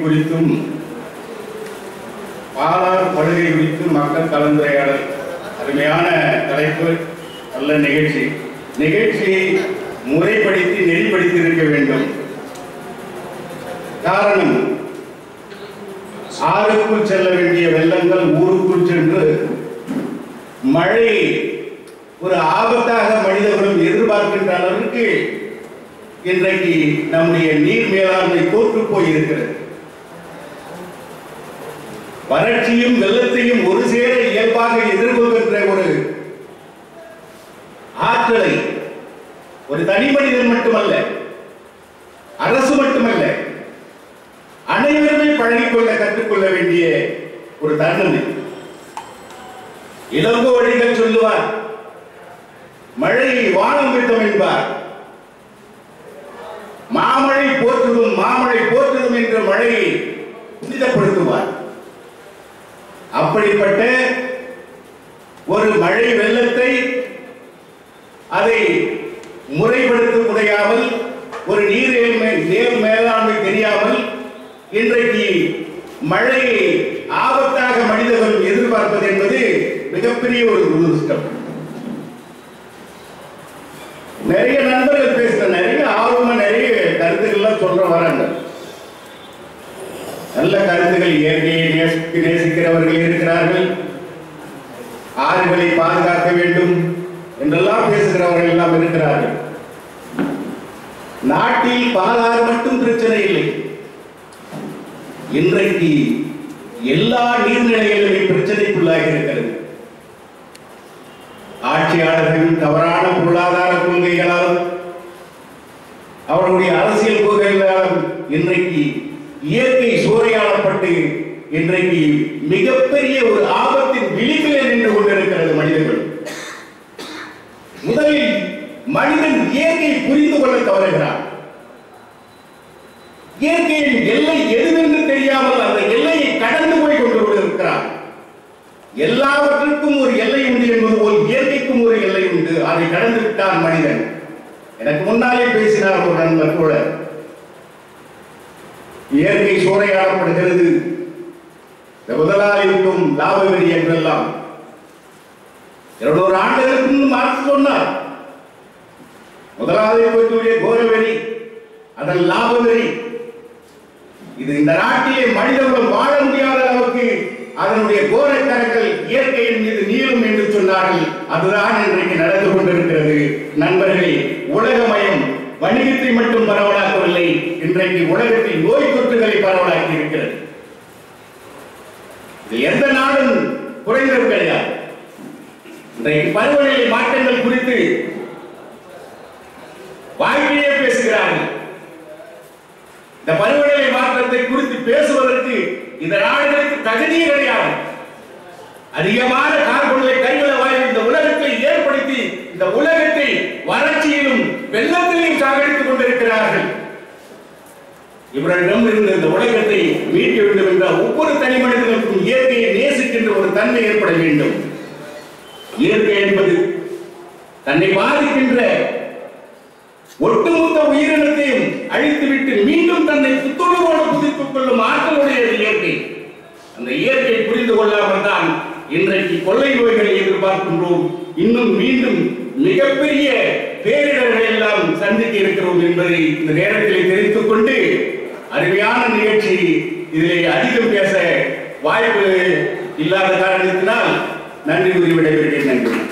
குறித்தும் பாலார் படுகை குறித்தும் மக்கள் கலந்துரையாடல் அருமையான தலைப்பு நல்ல நிகழ்ச்சி நிகழ்ச்சியை முறைப்படுத்தி நெறிப்படுத்தி இருக்க வேண்டும் காரணம் ஆறுக்குள் செல்ல வேண்டிய வெள்ளங்கள் ஊருக்குள் சென்று மழை ஒரு ஆபத்தாக மனிதர்களும் எதிர்பார்க்கின்ற அளவிற்கு இன்றைக்கு நம்முடைய நீர் மேலாண்மை தோற்று போயிருக்கிறது வறட்சியும் வெள்ளத்தையும் ஒரு சேர இயல்பாக எதிர்கொள்கின்ற ஒரு ஆற்றலை ஒரு தனி மனிதன் மட்டுமல்ல அரசு மட்டுமல்ல அனைவருமே பழகிக்கொள்ள கற்றுக்கொள்ள வேண்டிய ஒரு தருணம் இது. இளங்கோவடிகள் சொல்லுவார் மழையை வானம் விட்டோம் என்பார் மாமழை போற்றுதும் மாமழை போற்றுதும் என்ற மழையை புனிதப்படுத்துவார் அப்படிப்பட்ட ஒரு மழை வெள்ளத்தை அதை முறைப்படுத்த முடியாமல் ஒரு நீர் மேல் நீர் மேலாண்மை தெரியாமல் இன்றைக்கு மழையை ஆபத்தாக மனிதர்கள் எதிர்பார்ப்பது என்பது மிகப்பெரிய ஒரு துரதிருஷ்டம் நிறைய நண்பர்கள் பேசுற நிறைய ஆர்வமா நிறைய கருத்துக்கள்லாம் சொல்ற வராங்க நல்ல கருத்துக்கள் இயற்கையை நேசித்து நேசிக்கிறவர்கள் இருக்கிறார்கள் ஆறுகளை பாதுகாக்க வேண்டும் என்றெல்லாம் பேசுகிறவர்கள் எல்லாம் இருக்கிறார்கள் நாட்டில் பாலாறு மட்டும் பிரச்சனை இல்லை இன்றைக்கு எல்லா நீர்நிலைகளிலும் பிரச்சனைக்குள்ளாகி இருக்கிறது ஆட்சியாளர்களின் தவறான பொருளாதார கொள்கைகளால் அவர்களுடைய அரசியல் கொள்கைகளால் இன்றைக்கு இயற்கை சூறையாடப்பட்டு இன்றைக்கு மிகப்பெரிய ஒரு ஆபத்தின் விளிம்பிலே நின்று கொண்டிருக்கிறது மனிதர்கள் முதலில் மனிதன் இயற்கையை புரிந்து கொள்ள தவறுகிறான் இயற்கையின் எல்லை எதுவென்று தெரியாமல் அந்த எல்லையை கடந்து போய் கொண்டு கொண்டிருக்கிறான் எல்லாவற்றுக்கும் ஒரு எல்லை உண்டு என்பது போல் இயற்கைக்கும் ஒரு எல்லை உண்டு அதை கடந்து விட்டான் மனிதன் எனக்கு முன்னாலே பேசினார் ஒரு நண்பர் கூட இயற்கை சூறையாடப்படுகிறது இந்த முதலாளிக்கும் லாப வெறி என்றெல்லாம் இருநூறு ஆண்டுகளுக்கு முன் மார்க்ஸ் சொன்னார் முதலாளித்துவத்துடைய கோரவெறி அதன் லாப வெறி இது இந்த நாட்டிலே மனிதர்களும் வாழ முடியாத அளவுக்கு அதனுடைய கோரக்கரங்கள் இயற்கையின் மீது நீளும் என்று சொன்னார்கள் அதுதான் இன்றைக்கு நடந்து கொண்டிருக்கிறது நண்பர்களே உலகமயம் வணிகத்தை மட்டும் பரவலாக்கவில்லை இன்றைக்கு உலகத்தில் நோய் தொற்றுகளை பரவலாக்கி இருக்கிறது இது எந்த நாடும் குறைந்தது கிடையாது இன்றைக்கு பருவநிலை மாற்றங்கள் குறித்து வாய்மையே பேசுகிறார்கள் இந்த பருவநிலை மாற்றத்தை குறித்து பேசுவதற்கு இந்த நாடுகளுக்கு தகுதியே கிடையாது அதிகமான கார்பனை கைவிட வாயு இந்த உலகத்தை ஏற்படுத்தி இந்த உலகத்தை வறட்சியிலும் வெள்ளத்திலும் சாகடித்துக் கொண்டிருக்கிறார்கள் இவர்களிடம் இருந்து இந்த உலகத்தை மீட்க வேண்டும் என்றால் ஒவ்வொரு தனி மனிதனுக்கும் இயற்கையை நேசிக்கின்ற ஒரு தன்மை ஏற்பட வேண்டும் இயற்கை என்பது தன்னை பாதிக்கின்ற ஒட்டுமொத்த உயிரினத்தையும் அழித்துவிட்டு மீண்டும் தன்னை புத்துணர்வோடு புதுப்பித்துக் கொள்ளும் ஆற்றலுடைய இயற்கை அந்த இயற்கை புரிந்து கொள்ளாமல் தான் இன்றைக்கு கொள்ளை நோய்களை எதிர்பார்க்கின்றோம் இன்னும் மீண்டும் மிகப்பெரிய பேரிடர்களை எல்லாம் சந்திக்க இருக்கிறோம் என்பதை இந்த நேரத்தில் தெரிவித்துக் கொண்டு அருமையான நிகழ்ச்சி இதிலே அதிகம் பேச வாய்ப்பு இல்லாத காரணத்தினால் நன்றி கூறி விடைபெறுகிறேன் நன்றி